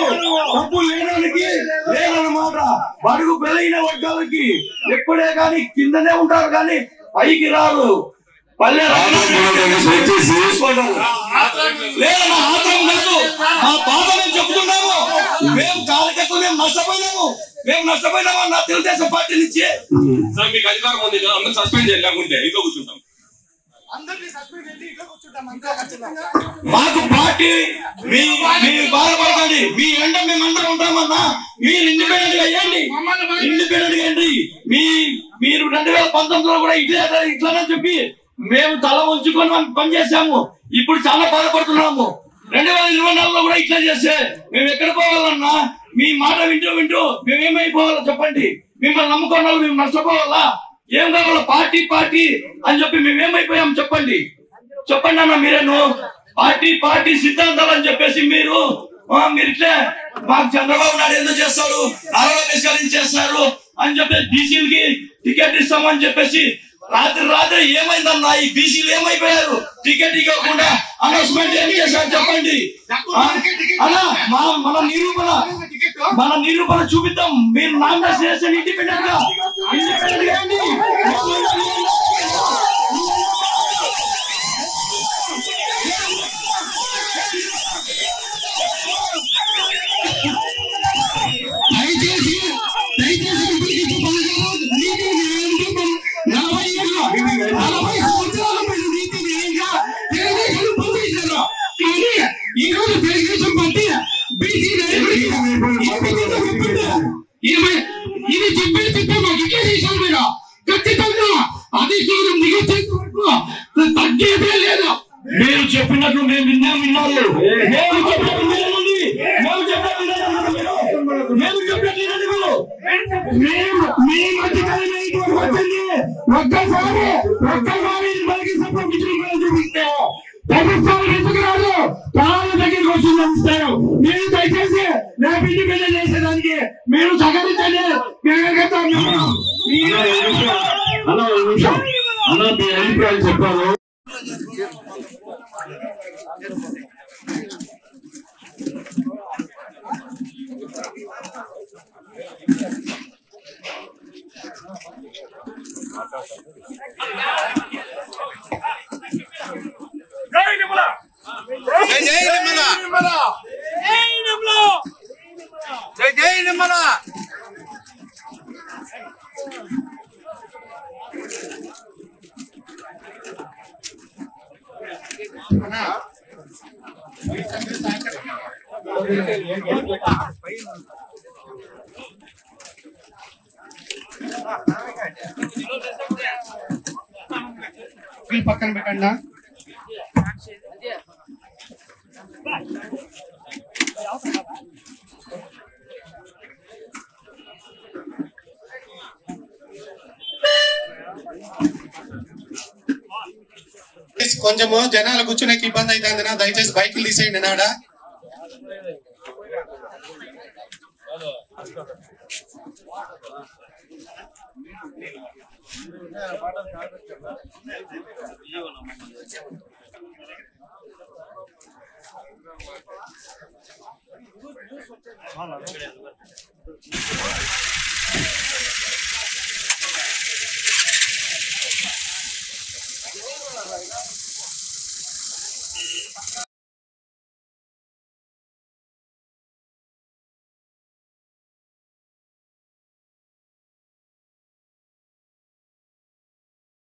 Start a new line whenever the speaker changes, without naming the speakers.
డబ్బు లేనానికి లేదన్నమాట బడుగు బలైన వర్గాలకి ఎప్పుడే గాని కిందనే ఉంటారు కానీ పైకి రారు పల్లె లేదన్న ఆత్రం కాదు మా బాధ మేము చెప్తున్నాము మేము కార్యకర్తలు మేము నష్టపోయినాము మేము నష్టపోయినాము నా తెలుగుదేశం పార్టీ నుంచి
సార్ మీకు అధికారం ఉంది కదా అందరూ సస్పెండ్ చేయాలి లేకుంటే ఇంట్లో కూర్చుంటాం
మాకు పార్టీ మీ మీరు బాధపడకండి మీ ఎండ మేమందరం ఉంటామన్నా మీరు ఇండిపెండెంట్ గా అయ్యండి ఇండిపెండెంట్ గా అయ్యండి మీ మీరు రెండు వేల పంతొమ్మిదిలో కూడా ఇట్లా ఇట్లానే చెప్పి మేము తల ఉంచుకొని మనం పనిచేసాము ఇప్పుడు చాలా బాధపడుతున్నాము రెండు వేల ఇరవై నాలుగులో కూడా ఇట్లా చేస్తే మేము ఎక్కడ పోవాలన్నా మీ మాట వింటూ వింటూ మేము ఏమైపోవాలో చెప్పండి మిమ్మల్ని నమ్ముకున్న వాళ్ళు మేము నష్టపోవాలా ఏం కావాలో పార్టీ పార్టీ అని చెప్పి మేము ఏమైపోయాం చెప్పండి చెప్పండి అన్న మీరేను పార్టీ పార్టీ సిద్ధాంతాలు అని చెప్పేసి మీరు ఆ, మీరు ఇట్లే మాకు చంద్రబాబు నాయుడు ఎందుకు చేస్తారు నారా లోకేష్ గారు ఎందుకు చేస్తారు అని చెప్పేసి బీసీలకి టికెట్ ఇస్తామని చెప్పేసి రాత్రి రాత్రి ఏమైందన్నా ఈ బీసీలు ఏమైపోయారు టికెట్ ఇవ్వకుండా అనౌన్స్మెంట్ ఏం చేశారు చెప్పండి ఆ, అన్నా మన మన నిరూపణ మన నిరూపణ చూపిద్దాం మీరు నామినేషన్ చేస్తే ఇండిపెండెంట్ గా ఇండిపెండెంట్ గా అండి.
దయచేసి దయచేసి ఇప్పటికీ చెప్పగలరు నీతి న్యాయంతో నలభై ఏళ్ళ నలభై సంవత్సరాల పైన నీతి న్యాయంగా తెలుగుదేశం పంపించారు కానీ ఈ రోజు తెలుగుదేశం పార్టీ బీసీ నాయకుడికి ఇప్పటికీ ఒప్పుకుంటే ఇరవై ఇది చెప్పే చెప్పే మాకు ఇదే చేశారు మీరు ఖచ్చితంగా అధికారం దిగొచ్చేంత వరకు తగ్గేదే లేదు
మీరు చెప్పినట్లు మేము విన్నాం విన్నారు మేము చెప్పినట్లు వినండి మేము చెప్పినట్లు వినండి మీరు. మేము చెప్పినట్లు వినండి మీరు
మేము మీ మధ్యకాలం ఇటువంటి వచ్చింది ఒక్కసారి ఒక్కసారి మనకి సంప్రదించిన చూపిస్తే ప్రభుత్వం ఎందుకు రాదు ప్రాణాల దగ్గరికి వచ్చి చూపిస్తారు మీరు దయచేసి రేపు ఇండిపెండెంట్ చేసేదానికి మీరు సహకరించండి మేమేగతాం
అన్న ఒక నిమిషం అన్న మీ అభిప్రాయం చెప్పాను
జై జై నిర్మల జై జై నిర్మల
పక్కన పెట్టండి కొంచెము జనాలు కూర్చునేకి ఇబ్బంది అవుతుంది దయచేసి బైకులు తీసేయండి నాడ